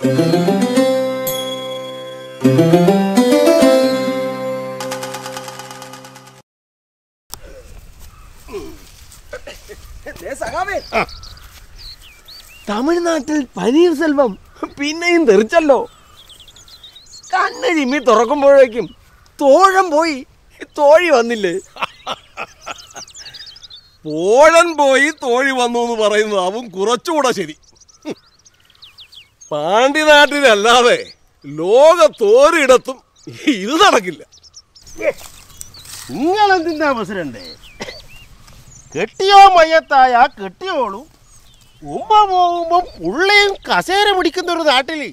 തമിഴ്നാട്ടിൽ പനീർ സെൽവം പിന്നെയും തെറിച്ചല്ലോ കണ്ണ് ചിമ്മി തുറക്കുമ്പോഴേക്കും തോഴം പോയി തോഴി വന്നില്ലേ പോഴൻ പോയി തോഴി വന്നു എന്ന് പറയുന്നത് അവൻ കുറച്ചുകൂടെ ശരി ഹും. പാണ്ഡ്യനാട്ടിലല്ലാതെ ലോകത്തോരിടത്തും ഇത് നടക്കില്ല നിങ്ങളെന്തിനാ പ്രസിഡന്റ് കെട്ടിയോ മയ്യത്തായ കെട്ടിയോളും ഉമ്മ പോകുമ്പോ പുള്ളിയും കസേര പിടിക്കുന്ന ഒരു നാട്ടില്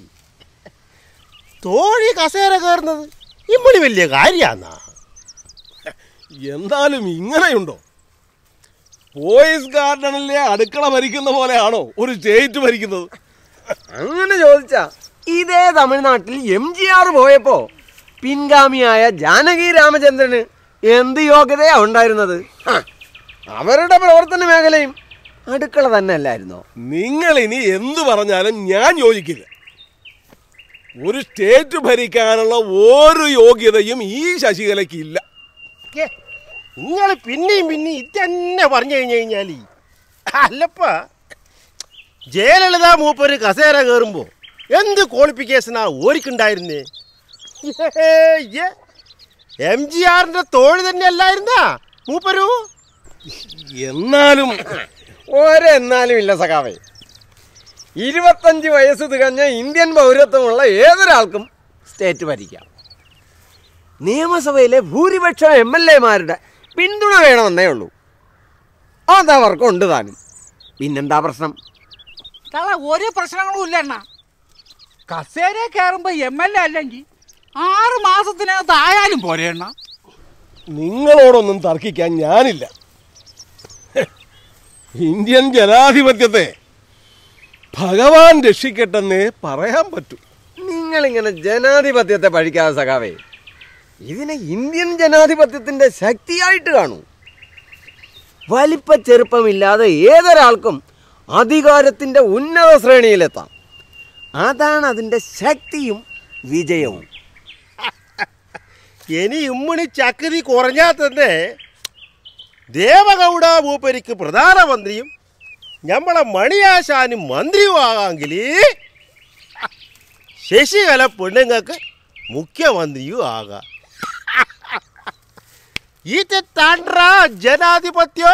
തോഴി കസേര കയറുന്നത് ഇമ്മണി വലിയ കാര്യാന്നാ എന്നാലും ഇങ്ങനെയുണ്ടോ പോയിസ് ഗാർഡനിലെ അടുക്കള ഭരിക്കുന്ന പോലെയാണോ ഒരു സ്റ്റേറ്റ് ഭരിക്കുന്നത് അങ്ങനെ ചോദിച്ചാ ഇതേ തമിഴ്നാട്ടിൽ എം ജി ആർ പോയപ്പോ പിൻഗാമിയായ ജാനകി രാമചന്ദ്രന് എന്ത് യോഗ്യതയാ ഉണ്ടായിരുന്നത് ഹ, അവരുടെ പ്രവർത്തന മേഖലയും അടുക്കള തന്നെ അല്ലായിരുന്നോ നിങ്ങൾ ഇനി എന്തു പറഞ്ഞാലും ഞാൻ യോജിക്കില്ല ഒരു സ്റ്റേറ്റ് ഭരിക്കാനുള്ള ഒരു യോഗ്യതയും ഈ ശശികലയ്ക്ക് ഇല്ല നിങ്ങൾ പിന്നെയും പിന്നെയും ഇതന്നെ പറഞ്ഞു കഴിഞ്ഞു കഴിഞ്ഞാൽ അല്ലപ്പ ജയലളിത മൂപ്പര് കസേര കയറുമ്പോ എന്ത് ക്വാളിഫിക്കേഷനാ ഓരിക്കുണ്ടായിരുന്നേ എം ജി ആറിന്റെ തോഴി തന്നെ അല്ലായിരുന്നാ മൂപ്പരു എന്നാലും ഒരെന്നാലും ഇല്ല സഖാവേ ഇരുപത്തഞ്ച് വയസ്സ് തികഞ്ഞ ഇന്ത്യൻ പൗരത്വമുള്ള ഏതൊരാൾക്കും സ്റ്റേറ്റ് ഭരിക്കാം നിയമസഭയിലെ ഭൂരിപക്ഷം എം എൽ എമാരുടെ പിന്തുണ വേണമെന്നേ ഉള്ളൂ അതവർക്കുണ്ട് താനും പിന്നെന്താ പ്രശ്നം തള ഒരു പ്രശ്നങ്ങളും ഇല്ല അണ്ണ കസേര കയറുമ്പോ എം എൽ എ അല്ലെങ്കിൽ ആറ് മാസത്തിനകത്ത് ആയാലും പോരെ അണ്ണ നിങ്ങളോടൊന്നും തർക്കിക്കാൻ ഞാനില്ല ഇന്ത്യൻ ജനാധിപത്യത്തെ ഭഗവാൻ രക്ഷിക്കട്ടെന്നേ പറയാൻ പറ്റൂ നിങ്ങളിങ്ങനെ ജനാധിപത്യത്തെ പഴിക്കാതെ സഖാവേ ഇതിനെ ഇന്ത്യൻ ജനാധിപത്യത്തിന്റെ ശക്തിയായിട്ട് കാണൂ വലിപ്പ ചെറുപ്പമില്ലാതെ ഏതൊരാൾക്കും അധികാരത്തിന്റെ ഉന്നത ശ്രേണിയിലെത്താം അതാണ് അതിന്റെ ശക്തിയും വിജയവും ഇനി ഇമ്മണി ചക്കരി കുറഞ്ഞാൽ തന്നെ ദേവഗൗഡ മൂപ്പരിക്ക് പ്രധാനമന്ത്രിയും നമ്മളെ മണിയാശാനും മന്ത്രിയും ആകാമെങ്കിൽ ശശികല പെണ്ണുങ്ങൾക്ക് മുഖ്യമന്ത്രിയും ആകാം ഇത് താണ്ട്ര ജനാധിപത്യോ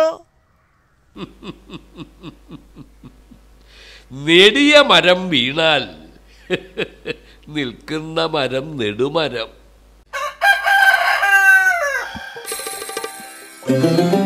നെടിയ മരം വീണാൽ നിൽക്കുന്ന മരം നെടുമരം